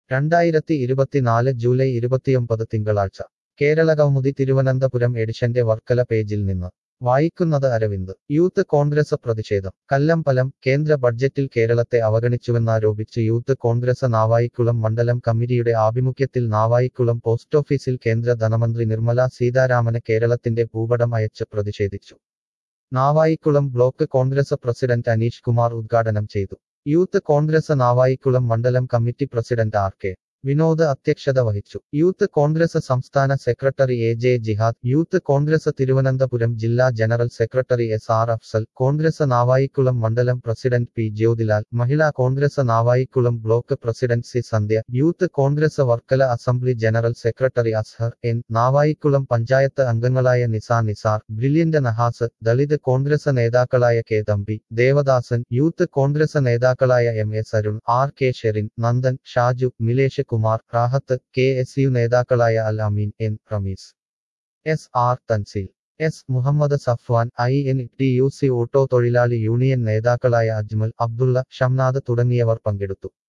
രണ്ടായിരത്തി ഇരുപത്തിനാല് ജൂലൈ ഇരുപത്തിയൊമ്പത് തിങ്കളാഴ്ച കേരള കൗമുദി തിരുവനന്തപുരം എഡിഷന്റെ വർക്കല പേജിൽ നിന്ന് വായിക്കുന്നത് അരവിന്ദ് യൂത്ത് കോൺഗ്രസ് പ്രതിഷേധം കല്ലമ്പലം കേന്ദ്ര ബഡ്ജറ്റിൽ കേരളത്തെ അവഗണിച്ചുവെന്നാരോപിച്ച് യൂത്ത് കോൺഗ്രസ് നാവായിക്കുളം മണ്ഡലം കമ്മിറ്റിയുടെ ആഭിമുഖ്യത്തിൽ നാവായിക്കുളം പോസ്റ്റ് ഓഫീസിൽ കേന്ദ്ര ധനമന്ത്രി നിർമ്മല സീതാരാമന് കേരളത്തിന്റെ ഭൂപടം അയച്ച് പ്രതിഷേധിച്ചു Navaikulam block Congress president Aneesh Kumar ഉദ്ഘാടനം ചെയ്തു യൂത്ത് കോൺഗ്രസ് നാവായിക്കുളം മണ്ഡലം committee president R K Vinod അധ്യക്ഷത വഹിച്ചു യൂത്ത് കോൺഗ്രസ് സംസ്ഥാന secretary A J Jihad youth Congress Thiruvananthapuram ജില്ലാ general secretary S R Afsal Congress Navaikulam മണ്ഡലം president P Jyothilal Mahila Congress Navaikulam block president C Sandhya youth Congress Varkala assembly general secretary Azhar N Navaikulam panchayat അംഗങ്ങളായ Nisa Nisar Brilliant Nahas Dalit Congress നേതാക്കളായ K Thampi Devadasan youth Congress നേതാക്കളായ M S Arun R K Sherin Nandan Shaju Milesh Kumar Rahath K S U നേതാക്കളായ Al Ameen N Ramees S R Thanseel S Muhammad Safwan I N T U C auto തൊഴിലാളി union നേതാക്കളായ അജ്മൽ അബ്ദുള്ള ഷംനാദ് തുടങ്ങിയവർ പങ്കെടുത്തു